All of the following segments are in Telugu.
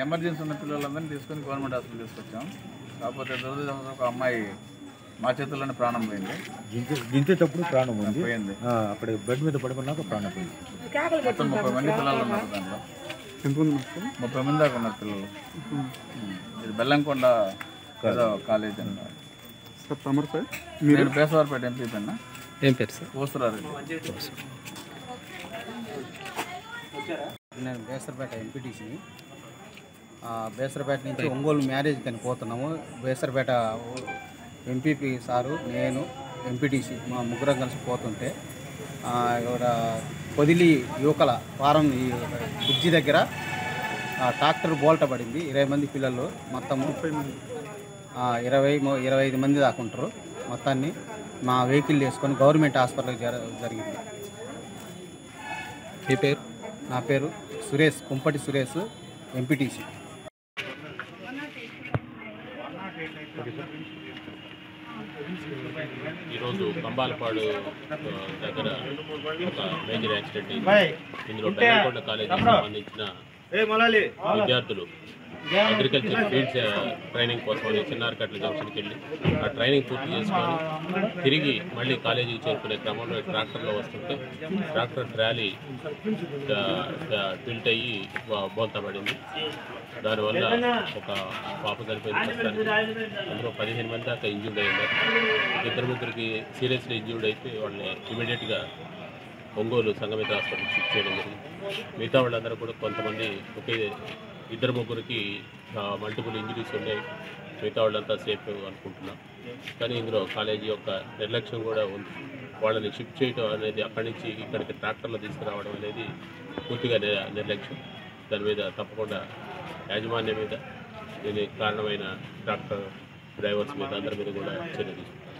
ఎమర్జెన్సీ ఉన్న పిల్లలందరినీ తీసుకొని గవర్నమెంట్ హాస్పిటల్ తీసుకొచ్చాం కాకపోతే దురదృష్టం ఒక అమ్మాయి మా చేతుల్లోనే ప్రాణం పోయింది గింజ గింజేటప్పుడు ప్రాణం ఉంది పోయింది ఆ, అక్కడ బెడ్ మీద పడుకున్నాక ప్రాణం పోయింది మొత్తం ముప్పై మంది పిల్లలు ఉన్నారు దాంట్లో ముప్పై మంది దాకా ఉన్నారు పిల్లలు ఉమ్. ఇది బెల్లంకొండ ఏదో కాలేజ్ అన్నారు నేను బేసవారిపేట ఎంపీ పైన ఏం పేరు సార్ కోసరారెడ్డి నేను బేసరపేట ఎంపీటీసీని బేసరపేట నుంచి ఒంగోలు మ్యారేజ్ కని పోతున్నాము బేసరపేట ఎంపీపీ సారు నేను ఎంపీటీసీ మా ముగ్గురం కలిసి పోతుంటే ఆ, ఇక్కడ పొదిలి యువకల ఫారం ఈ బ్రిడ్జి దగ్గర ఆ, ట్రాక్టర్ బోల్ట పడింది ఇరవై మంది పిల్లలు మొత్తము ఆ, ఇరవై ము- ఇరవై ఐదు మంది దాకా ఉంటారు మొత్తాన్ని మా వెహికల్ వేసుకొని గవర్నమెంట్ హాస్పిటల్కి జర జరిగింది మీ పేరు నా పేరు సురేష్ కుంపటి సురేష్ ఎంపీటీసీ ఈరోజు కంబాలపాడు ఆ, దగ్గర ఒక మేజర్ యాక్సిడెంట్ అయింది ఇందులో బెల్లంకొండ కాలేజీకి సంబంధించిన విద్యార్థులు అగ్రికల్చర్ ఫీల్డ్స్ ట్రైనింగ్ కోసం అని చిన్నారకట్ల జంక్షన్కి వెళ్ళి ఆ ట్రైనింగ్ పూర్తి చేసుకొని తిరిగి మళ్ళీ కాలేజీకి చేరుకునే క్రమంలో ట్రాక్టర్లో వస్తుంటే ట్రాక్టర్ ట్రాలీ టిల్ట్ అయ్యి బో- బోల్తా పడింది దానివల్ల ఒక పాప చనిపోయింది ప్రస్తుతానికి అందులో పదిహేను మంది దాకా ఇంజూర్డ్ అయ్యారు ఇద్దరు ముగ్గురికి సీరియస్లీ ఇంజూర్డ్ అయితే వాళ్ళని ఇమీడియట్గా ఒంగోలు సంగమిత హాస్పిటల్ షిఫ్ట్ చేయడం జరిగింది మిగతా వాళ్ళందరూ కూడా కొంతమంది ఒకే ఇద్దరు ముగ్గురికి మల్టిపుల్ ఇంజరీస్ ఉన్నాయి మిగతా వాళ్ళంతా సేఫ్ అనుకుంటున్నాం కానీ ఇందులో కాలేజీ యొక్క నిర్లక్ష్యం కూడా ఉంది వాళ్ళని షిఫ్ట్ చేయడం అనేది అక్కడి నుంచి ఇక్కడికి ట్రాక్టర్లో తీసుకురావడం అనేది పూర్తిగా నిర్- నిర్లక్ష్యం దాని మీద తప్పకుండా యాజమాన్యం మీద దీనికి కారణమైన ట్రాక్టర్ డ్రైవర్స్ మీద అందరి మీద కూడా చర్య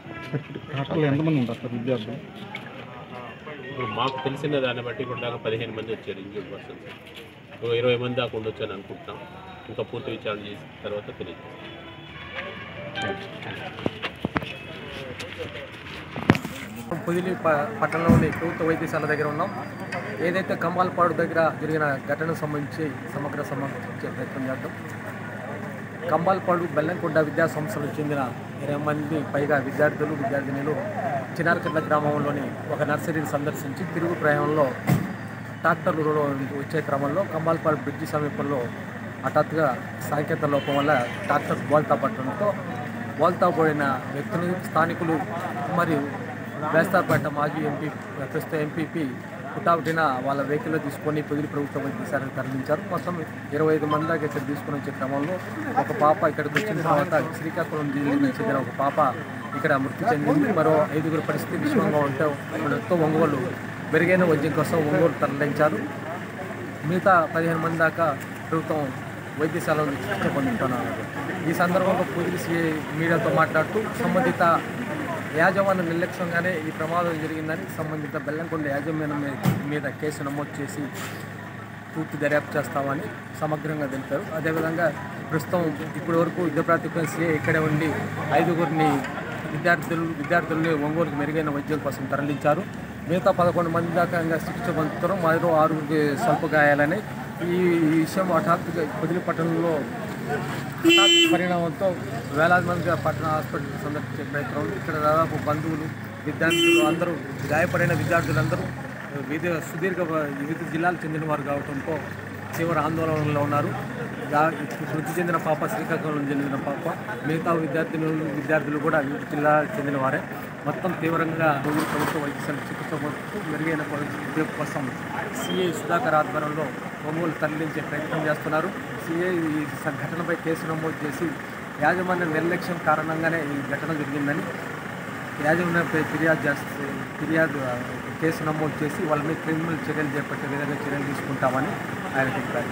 తీసుకుంటాం ఇప్పుడు మాకు తెలిసిన దాన్ని బట్టి ఇప్పుడు దాకా పదిహేను మంది వచ్చారు ఇంజూర్డ్ పర్సన్స్ ఓ ఇరవై మంది దాకా ఉండొచ్చు అని అనుకుంటున్నాం ఇంకా పూర్తి విచారణ చేసిన తర్వాత తెలియదు పొదిలి ప- పట్టణంలోని ప్రభుత్వ వైద్యశాల దగ్గర ఉన్నాం ఏదైతే కంబాలపాడు దగ్గర జరిగిన ఘటనకు సంబంధించి సమగ్ర సమీక్షించే ప్రయత్నం చేద్దాం కంబాలపాడు బెల్లంకొండ విద్యా సంస్థలకు చెందిన ఇరవై మంది పైగా విద్యార్థులు విద్యార్థినులు చిన్నారకట్ల గ్రామంలోని ఒక నర్సరీని సందర్శించి తిరుగు ప్రయాణంలో ట్రాక్టర్లలో వచ్చే క్రమంలో కంబాలపాడు బ్రిడ్జి సమీపంలో హఠాత్తుగా సాంకేత లోపం వల్ల ట్రాక్టర్ బోల్తా పట్టడంతో బోల్తా పోయిన వ్యక్తులు స్థానికులు మరియు వేస్తాపేట మాజీ ఎంపీ ప్రస్తుత ఎంపీపీ పుటాపుటిన వాళ్ళ వెహికల్లో తీసుకొని పొదిలి ప్రభుత్వ వైద్యశాలకు తరలించారు మొత్తం ఇరవై ఐదు మంది దాకా ఇక్కడ తీసుకొని వచ్చే క్రమంలో ఒక పాప ఇక్కడికి వచ్చిన తర్వాత శ్రీకాకుళం జిల్లాకి చెందిన ఒక పాప ఇక్కడ మృతి చెందింది మరో ఐదుగురు పరిస్థితి విషమంగా ఉంటే ఎంతో ఒంగోలు మెరుగైన వైద్యం కోసం ఒంగోలు తరలించారు మిగతా పదిహేను మంది దాకా ప్రభుత్వం వైద్యశాలలో చికిత్స పొందుతున్నారు ఈ సందర్భంగా పోలీసు మీడియాతో మాట్లాడుతూ సంబంధిత యాజమాన్య నిర్లక్ష్యంగానే ఈ ప్రమాదం జరిగిందని సంబంధిత బెల్లంకొండ యాజమాన్యం మీద- మీద కేసు నమోదు చేసి పూర్తి దర్యాప్తు చేస్తామని సమగ్రంగా తెలిపారు అదేవిధంగా ప్రస్తుతం ఇప్పటి వరకు యుద్ధ ప్రాతిపదికన సీఏ ఇక్కడే ఉండి ఐదుగురిని విద్యార్థులు విద్యార్థుల్ని ఒంగోలుకు మెరుగైన వైద్యం కోసం తరలించారు మిగతా పదకొండు మంది దాకా ఇంకా చికిత్స పొందుతారు మరో ఆరుగురికి స్వల్ప గాయాలని ఈ ఈ విషయం హఠాత్తుగా పొదిలి పట్టణంలో హఠాత్ పరిణామంతో వేలాది మంది పట్టణ హాస్పిటల్ సందర్శించే ప్రయత్నం ఉంది. ఇక్కడ దాదాపు బంధువులు విద్యార్థులు అందరూ గాయపడిన విద్యార్థులందరూ వివిధ సుదీర్ఘ వివిధ జిల్లాలకు చెందిన వారు కావడంతో తీవ్ర ఆందోళనలో ఉన్నారు దా- మృతి చెందిన పాప శ్రీకాకుళం చెందిన పాప మిగతా విద్యార్థులు విద్యార్థులు కూడా వివిధ జిల్లాలకు చెందిన వారే మొత్తం తీవ్రంగా రోజు ప్రభుత్వ వైద్యశాల చికిత్స పొందుతూ మెరుగైన పరిస్థితి కోసం సిఐ సుధాకర్ ఆధ్వర్యంలో ఒంగోలు తరలించే ప్రయత్నం చేస్తున్నారు సిఐ ఈ ఘటనపై కేసు నమోదు చేసి యాజమాన్య నిర్లక్ష్యం కారణంగానే ఈ ఘటన జరిగిందని యాజమాన్యంపై ఫిర్యాదు చేస్తే ఫిర్యాదు ఆ, కేసు నమోదు చేసి వాళ్ళ మీద క్రిమినల్ చర్యలు చేపట్టే విధంగా చర్యలు తీసుకుంటామని ఆయన తెలిపారు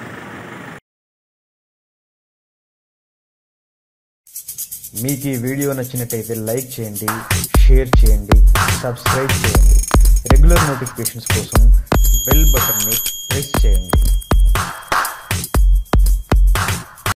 మీకు ఈ వీడియో నచ్చినట్టయితే లైక్ చేయండి షేర్ చేయండి సబ్స్క్రైబ్ చేయండి రెగ్యులర్ నోటిఫికేషన్స్ కోసం బెల్ బటన్ని ప్రెస్ చేయండి